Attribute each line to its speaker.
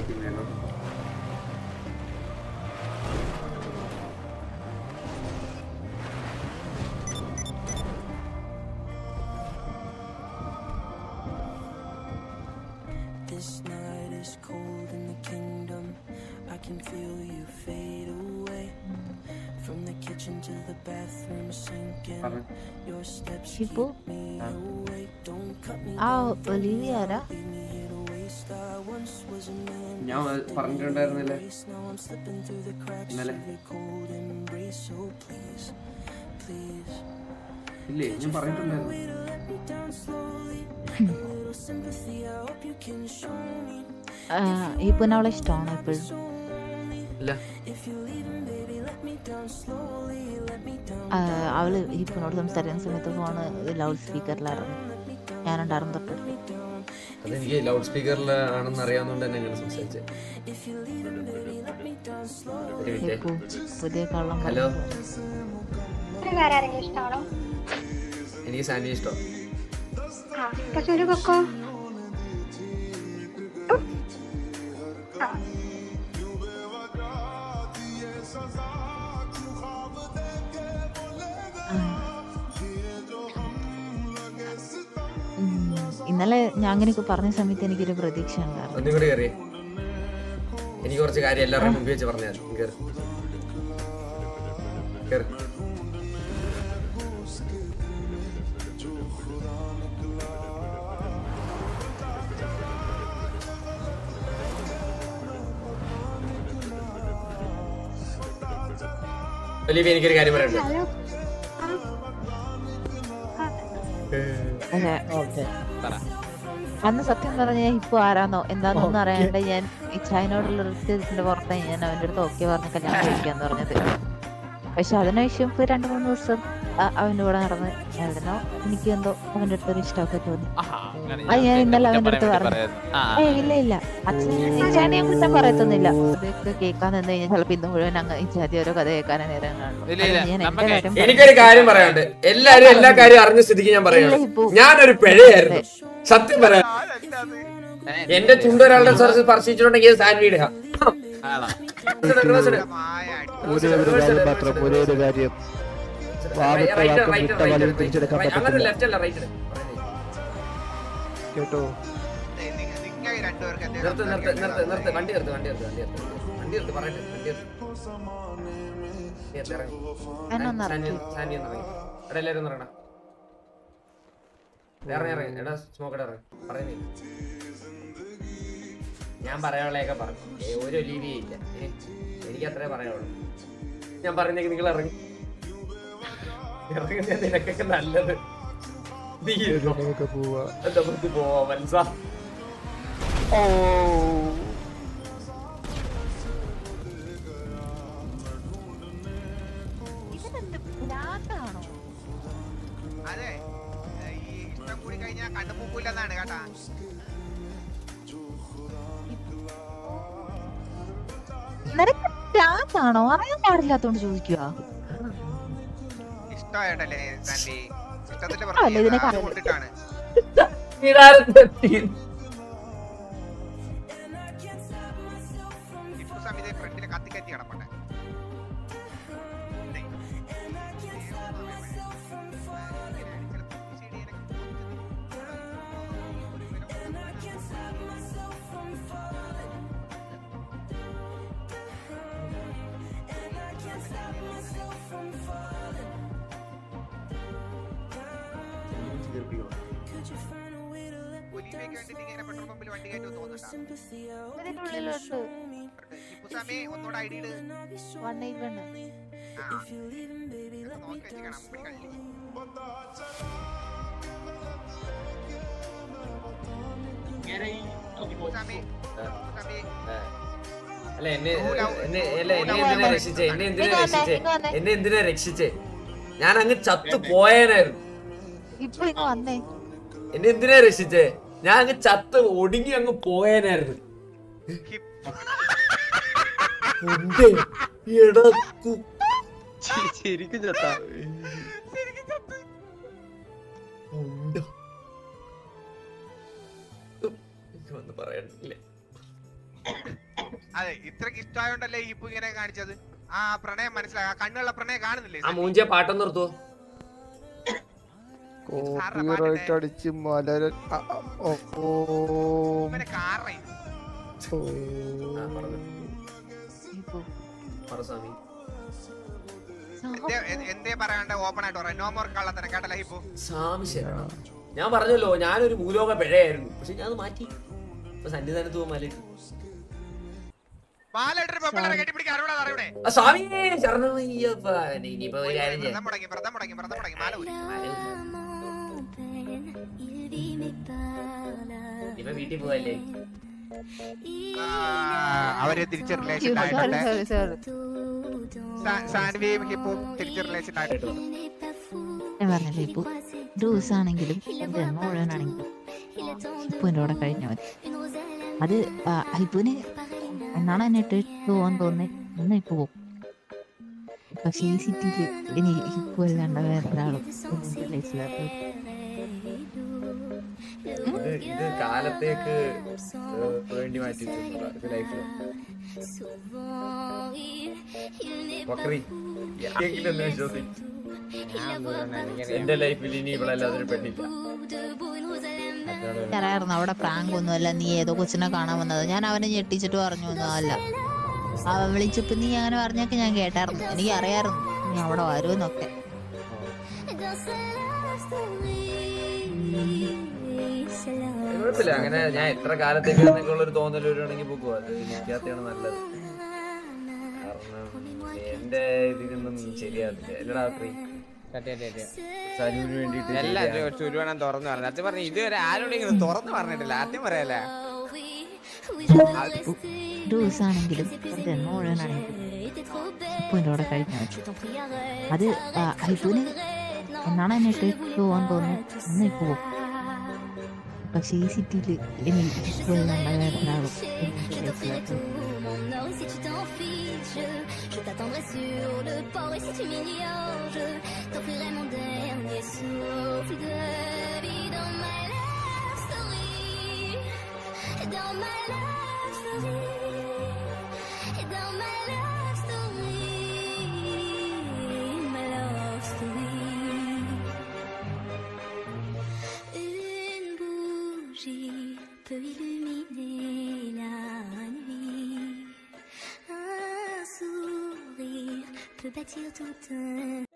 Speaker 1: അടിക്കുന്നേനോ
Speaker 2: This night is cold in the kingdom. I can feel you fade away. From the kitchen to the bathroom sinking.
Speaker 1: പറഞ്ഞോ.
Speaker 2: Your steps
Speaker 3: Hippu
Speaker 2: keep me awake. Don't cut me
Speaker 3: ആ Olivia ആരാ
Speaker 2: leave me here to waste. I once was a man.
Speaker 1: ഞാൻ വ- പറഞ്ഞിട്ടുണ്ടായിരുന്നില്ലേ
Speaker 2: Now I'm slipping through the cracks
Speaker 1: ഇന്നലെ
Speaker 2: of your cold embrace. So please, please.
Speaker 1: ഇല്ലേ ഞാൻ പറഞ്ഞിട്ടുണ്ടായിരുന്നു
Speaker 2: Way to let me down slowly. A little sympathy. I hope you can show me.
Speaker 3: ഹിപ്പുവിന് അവളെ ഇഷ്ടമാണോ ഇപ്പോഴും
Speaker 1: ഇല്ല
Speaker 2: If you're leaving, baby, let me down slowly. Let me down.
Speaker 3: ആ, അവള് ഹിപ്പുവിനോട് സംസാരിക്കുന്ന സമയത്ത് ഫോണ് ലൗഡ് സ്പീക്കറിലായിരുന്നു ഞാനുണ്ടായിരുന്നു തൊട്ട്
Speaker 4: അതെനിക്ക് ലൗഡ് സ്പീക്കറിൽ ആണെന്ന് അറിയാവുന്നതുകൊണ്ട് തന്നെ അങ്ങനെ സംസാരിച്ചത്
Speaker 2: If you're leaving, baby, let me down slowly.
Speaker 4: ഒരു മിനിറ്റ്
Speaker 3: ഹിപ്പു പുതിയ കള്ളം
Speaker 4: ഹലോ
Speaker 5: ഒരു വേറെ ആരെങ്കിലും ഇഷ്ടമാണോ
Speaker 4: എനിക്ക് സാൻഡി ഇഷ്ടം
Speaker 5: ആ പക്ഷെ ഒരു കൊക്കോ ആ
Speaker 3: ഉം. ഇന്നലെ ഞാൻ അങ്ങനെയൊക്കെ പറഞ്ഞ സമയത്ത് എനിക്കൊരു പ്രതീക്ഷ ഉണ്ടായിരുന്നു
Speaker 4: ഒന്നും കൂടി കയറി എനിക്ക് കുറച്ച് കാര്യം എല്ലാവരുടെയും മുമ്പിൽ വെച്ച് പറഞ്ഞാൽ കയറി കയറി ഒലിവി എനിക്കൊരു കാര്യം പറയാനുണ്ട്
Speaker 5: ഹലോ
Speaker 3: പക്ഷേ അന്ന് സത്യം പറഞ്ഞാൽ ഇപ്പൊ ആരാന്നോ എന്താന്നൊന്നും അറിയാണ്ട് ഞാൻ ഇച്ചായനോടുള്ള റിലേറ്റീവ്സിന്റെ പുറത്തെ ഞാൻ അവന്റെ അടുത്ത് ഓക്കെ പറഞ്ഞ് കല്യാണം കഴിക്കാന്ന് പറഞ്ഞത് പക്ഷെ അതിനുശേഷം ഇപ്പൊ രണ്ടു മൂന്ന് ദിവസം അ- അവന്റെ കൂടെ നടന്ന് ആയിരുന്നോ എനിക്ക് എന്തോ അവന്റെ അടുത്ത് ഒരു ഇഷ്ടമൊക്കെ തോന്നി അത് ഞാൻ ഇന്നലെ അവന്റെ അടുത്ത് പറഞ്ഞു ഏ ഇല്ല ഇല്ല അച്ഛൻ ഇച്ചായനെ ഞാൻ കുറ്റം പറയത്തൊന്നുമില്ല ഇതൊക്കെ കേൾക്കാൻ നിന്ന് കഴിഞ്ഞാൽ ചിലപ്പോ ഇന്ന് മുഴുവൻ അങ്ങ് ഇച്ചാതി ഓരോ കഥ കേൾക്കാനേ നേരം കാണുള്ളൂ
Speaker 6: ഇല്ല, ഇല്ല,
Speaker 3: അത് ഞാൻ എന്റെ
Speaker 6: നമുക്ക്
Speaker 3: കാര്യം
Speaker 4: എനിക്കൊരു കാര്യം പറയാനുണ്ട് എല്ലാരും എല്ലാ കാര്യം അറിഞ്ഞ സ്ഥിതിക്ക് ഞാൻ പറയാണ് ഞാനൊരു പിഴയായിരുന്നു സത്യം പറയാം എന്റെ ചുണ്ടൊരാളുടെ സ്പർശിച്ചിട്ടുണ്ടെങ്കിൽ സാൻവീട്
Speaker 7: ഒരേ ഒരു കാര്യം മാത്രം ഒരേ ഒരു കാര്യം വാദത്തെ വാക്കും വിട്ട വലയും തിരിച്ചെടുക്കാൻ പറ്റത്തില്ല
Speaker 4: ലെഫ്റ്റ് അല്ല റൈറ്റ്
Speaker 7: കേട്ടോ
Speaker 6: രണ്ടുപേർക്ക്
Speaker 4: നിർത്ത് നിർത്ത് നിർത്ത് നിർത്ത് വണ്ടി നിർത്ത് വണ്ടി നിർത്ത് വണ്ടി നിർത്ത് വണ്ടി നിർത്ത് പറയട്ടെ വണ്ടി നിർത്ത് നീ നിർത്ത് ഇറങ്ങ്.
Speaker 3: ഞാനൊന്ന്
Speaker 4: സാൻവി-
Speaker 3: ഇറക്കി
Speaker 4: സാൻവി ഒന്ന് ഇറങ്ങ്. എടാ എല്ലാവരും ഒന്ന് ഇറങ്ങടാ. ഇറങ്ങ് ഇറങ്ങ് എടാ സ്മോക്കടെ ഇറങ്ങ് പറയുന്നേ ഞാൻ പറയാനുള്ളതൊക്കെ പറഞ്ഞു ഏ, ഒരു ഒലീവിയും ഇല്ല ഏ, എനിക്ക് അത്രേ പറയാനുള്ളൂ ഞാൻ പറയുന്നെങ്കിൽ നിങ്ങൾ ഇറങ്ങി ഇറങ്ങുന്ന നിനക്കൊക്കെ നല്ലത് നീ ഇരുന്നോ.
Speaker 7: നമുക്ക് പോവാ
Speaker 4: നമുക്ക് പോവാ മനസ്സാ
Speaker 3: ഇതിനെന്ത് ഭ്രാന്താണോ
Speaker 6: അതെ ഏ, ഈ ഇഷ്ടം കൂടി കഴിഞ്ഞാൽ കണ്ടുപൂക്കൂലെന്നാണ് കേട്ടാ
Speaker 3: നിനക്ക് ഭ്രാന്താണോ അറിയാൻ പാടില്ലാത്തോണ്ട് ചോദിക്കുക
Speaker 6: ഇഷ്ടമായിട്ടല്ലേ സാൻഡി ഇഷ്ടത്തിന്റെ
Speaker 3: അല്ല, ഇതിനെ
Speaker 6: പുറത്ത്
Speaker 3: കാണുന്നത്.
Speaker 6: കൊണ്ടിട്ടാണ് ഇപ്പൊ സമയത്ത് ഫ്രണ്ടില് കത്തി കത്തി കിടപ്പുണ്ട് ഒലിവിയൊക്കെ വേണ്ടിട്ട് ഇങ്ങനെ പെട്രോൾ പമ്പിൽ വണ്ടി കയറ്റുമെന്ന് തോന്നുന്നുണ്ടോ
Speaker 3: ഇതിന്റെ ഉള്ളിലുണ്ട്
Speaker 6: ഇപ്പൊ സമയം ഒന്നുകൂടെ ഐഡി ഇട്
Speaker 3: വൺ എയ്റ്റ് വൺ
Speaker 6: ആ നോക്കി വെച്ചിക്കണം അമ്മടി കള്ളി ഇപ്പൊ സമയം ഇപ്പൊ സമയം
Speaker 4: അല്ല എന്നെ എന്നെ അല്ല എന്നെ എന്തിനാ രക്ഷിച്ചേ എന്നെ എന്തിനാ രക്ഷിച്ചേ എന്നെ എന്തിനാ രക്ഷിച്ചേ ഞാൻ അങ്ങ് ചത്തു പോയേനായിരുന്നു
Speaker 3: ഇപ്പൊ ഇങ്ങ് വന്നേ
Speaker 4: എന്നെ എന്തിനാ രക്ഷിച്ചേ ഞാൻ അങ്ങ് ചത്ത് ഒടുങ്ങി അങ്ങ് പോയേനായിരുന്നു ഉണ്ട്. എടാ കു-
Speaker 7: ശരിക്കും ചത്താ
Speaker 4: ഉണ്ട്. എനിക്ക് വന്ന് പറയാനില്ല
Speaker 6: അതെ ഇത്രക്ക് ഇഷ്ടമായോണ്ടല്ലേ ഈ ഇപ്പൊ ഇങ്ങനെ കാണിച്ചത് ആ പ്രണയം മനസ്സിലായി ആ കണ്ണുള്ള പ്രണയം കാണുന്നില്ലേ
Speaker 4: ആ മൂഞ്ചിയ പാട്ടം നിർത്തുവോ
Speaker 7: കോപ്പിറൈറ്റ് അടിച്ച് മലരൻ ആ, ആ, ഓ, ഓ,
Speaker 6: ഇവനെ കാരണം
Speaker 7: ഓ.
Speaker 4: ആ, പറഞ്ഞു. പറ സ്വാമി
Speaker 6: എന്തേ എ- എന്തേ പറയാണ്ട് ഓപ്പൺ ആയിട്ട് പറയാം നോ മോർ കള്ളത്തനം കേട്ടല്ലേ ഇപ്പൊ
Speaker 4: സ്വാമി ശരണം ഞാൻ പറഞ്ഞല്ലോ ഞാനൊരു ഭൂലോക പിഴയായിരുന്നു പക്ഷെ ഞാൻ അത് മാറ്റി ഇപ്പൊ സന്നിധാനത്ത് പോകും മല
Speaker 6: മാലിട്ടൊരു പെമ്പിളരെ കെട്ടിപ്പിടിക്കാൻ അറിവിടെ അറിവിടെ
Speaker 4: ആ സ്വാമി ശരണമയ്യപ്പ ഇനിയിപ്പോ ഒരു കാര്യം ചെയ്യാം
Speaker 6: വ്രതം മുടങ്ങി വ്രതം മുടങ്ങി വ്രതം മുടങ്ങി മാല ഊരി
Speaker 4: ഇനിയിപ്പോ വീട്ടിൽ പോവല്ലേ
Speaker 6: ആ, അവര് തിരിച്ച് റിലേഷൻ
Speaker 3: സോറി
Speaker 6: ആയിട്ടുണ്ട്
Speaker 3: സോറി സോറി
Speaker 6: സാ- സാൻവിയും ഹിപ്പും തിരിച്ച് റിലേഷൻ ആയിട്ടുണ്ട്
Speaker 3: ഞാൻ പറഞ്ഞില്ലേ ഇപ്പൊ ഡൂസ് ആണെങ്കിലും ജന്മ മുഴുവനാണെങ്കിലും ഹിപ്പുവിന്റെ കൂടെ കഴിഞ്ഞ മതി അത് ആ, ഹിപ്പുവിന് എന്നാണ് എന്നെ ഇട്ട് പോവാൻ തോന്നുന്നത് എന്നാ ഇപ്പൊ പോകും പക്ഷെ ഈ സിറ്റിയില് ഇനി ഹിപ്പു അല്ലാണ്ട് വേറെ ഒരാളും എന്റെ ലൈഫിലായിട്ട്
Speaker 4: ഇത് ഇത് കാലത്തേക്ക് ഏഹ്, വേണ്ടി മാറ്റി ലൈഫിൽ ബക്രി എങ്കിലും എന്നെ വിശ്വസിച്ചു എന്റെ ലൈഫിൽ ഇനി ഇവളല്ലാതെ ഒരു പെണ്ണില്ല
Speaker 3: അറിയായിരുന്നു അവിടെ പ്രാങ്ക് ഒന്നുമല്ല നീ ഏതോ കൊച്ചിനെ കാണാൻ വന്നത് ഞാൻ അവനെ ഞെട്ടിച്ചിട്ട് പറഞ്ഞു ഒന്നും അല്ല അവൻ വിളിച്ചപ്പോ നീ അങ്ങനെ പറഞ്ഞൊക്കെ ഞാൻ കേട്ടായിരുന്നു എനിക്ക് അറിയായിരുന്നു നീ അവിടെ വരുമെന്നൊക്കെ
Speaker 4: കുഴപ്പമില്ല അങ്ങനെ ഞാൻ എത്ര കാലത്തേക്ക് എന്നൊക്കെ ഒരു തോന്നൽ വരുവാണെങ്കിൽ പോകും അത് നിൽക്കാത്തതാണ് നല്ലത് കാരണം എന്റെ ഇതിനൊന്നും ശരിയാകത്തില്ല അല്ലടാ ബക്രി സനുവിന് വേണ്ടിട്ട്
Speaker 8: എല്ലാം ചുരുവണം തുറന്നു പറഞ്ഞു അച്ഛൻ പറഞ്ഞു ഇതുവരെ ആരോടെങ്കിലും തുറന്നു പറഞ്ഞിട്ടില്ല ആദ്യം പറയല്ലേ
Speaker 3: ഡൂസ് ആണെങ്കിലും ജന്മ മുഴുവനാണെങ്കിലും ഹിപ്പുവിന്റെ കൂടെ കഴിഞ്ഞ മതി അത് ആ, ഹിപ്പുവിന് എന്നാണ് എന്നെ ഇട്ട് പോവാൻ തോന്നുന്നത് എന്നാ ഇപ്പൊ പോകും പക്ഷെ ഈ സിറ്റിയില് ഇനി ഹിപ്പു അല്ലാണ്ട് വേറെ ഒരാളും എന്റെ ലൈഫിലായിട്ട്
Speaker 9: Si tu t'en fiches, je t'attendrai sur le port et si tu m'ignores, je t'offrirai mon dernier souffle de vie dans my love story. Dans my love story. Dans my love story. My love story. Une bougie peut illuminer la nuit. Un sourire peut bâtir tout un